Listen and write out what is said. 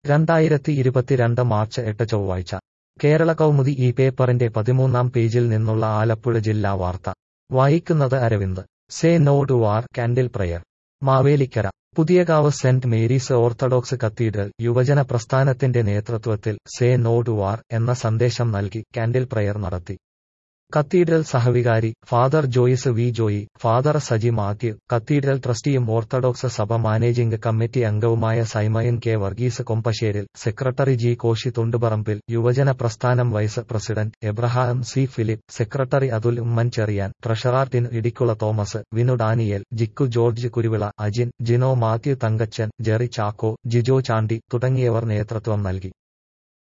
രണ്ടായിരത്തി ഇരുപത്തിരണ്ട് മാർച്ച് എട്ട് ചൊവ്വാഴ്ച കേരള കൗമുദി ഈ പേപ്പറിന്റെ പതിമൂന്നാം പേജിൽ നിന്നുള്ള ആലപ്പുഴ ജില്ലാ വാർത്ത വായിക്കുന്നത് Aravind say no to war candle prayer Mavelikkara Puthiyakavu Saint Mary's Orthodox cathedral യുവജന പ്രസ്ഥാനത്തിന്റെ നേതൃത്വത്തിൽ സേ നോ ടു വാർ എന്ന സന്ദേശം നൽകി കാൻഡിൽ പ്രയർ നടത്തി കത്തീഡ്രൽ സഹവികാരി father Joyce V Joy father Saji Mathew cathedral ട്രസ്റ്റിയും ഓർത്തഡോക്സ് സഭ മാനേജിംഗ് കമ്മിറ്റി അംഗവുമായ സൈമയൻ K Varghese Kombasseril secretary G Koshy Thundiparambil യുവജന പ്രസ്ഥാനം vice president Abraham C Philip secretary Athul Oommen Cherian treasurer ടിൻ Idicula Thomas Vinu Daniel Jikku George Kuruvila Ajin Jino Mathew Thankachan Jerry Chacko Jijo Chandy തുടങ്ങിയവർ നേതൃത്വം നൽകി